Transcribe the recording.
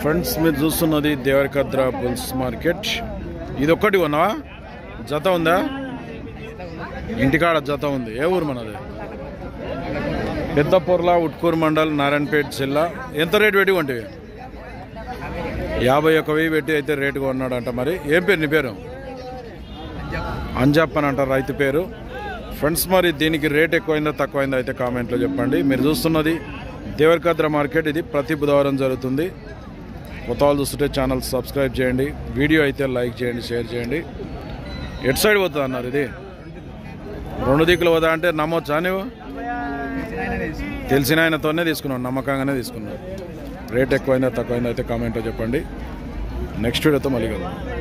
friends మీరు చూస్తున్నది Devarakadra bulls market ఇది ఒక్కటి కొన్నావా జత ఉందా ఇంటికాడ జత ఉంది ఏ ఊరు మనది పెద్దపొర్ల ఉట్కూరు మండల్ నారాయణపేట జిల్లా ఎంత రేటు పెట్టి కొంటివి యాభై ఒక వెయ్యి పెట్టి అయితే రేటుగా ఉన్నాడంట మరి ఏం పేరు నీ పేరు అంజప్ప అని అంటారు రైతు పేరు ఫ్రెండ్స్ మరి దీనికి రేట్ ఎక్కువైందా తక్కువైందా అయితే కామెంట్లో చెప్పండి మీరు చూస్తున్నది దేవరకద్ర మార్కెట్ ఇది ప్రతి బుధవారం జరుగుతుంది కొత్త వాళ్ళు చూస్తుంటే ఛానల్ సబ్స్క్రైబ్ చేయండి వీడియో అయితే లైక్ చేయండి షేర్ చేయండి ఎటు సైడ్ పోతుంది అన్నారు ఇది రెండు దిక్కులు పోదా అంటే నమ్మొచ్చా నువ్వు తెలిసిన ఆయనతోనే తీసుకున్నాను నమ్మకంగానే తీసుకున్నాను రేట్ ఎక్కువైందా తక్కువైందా అయితే కామెంట్లో చెప్పండి నెక్స్ట్ వీడియోతో మళ్ళీ కలుద్దాం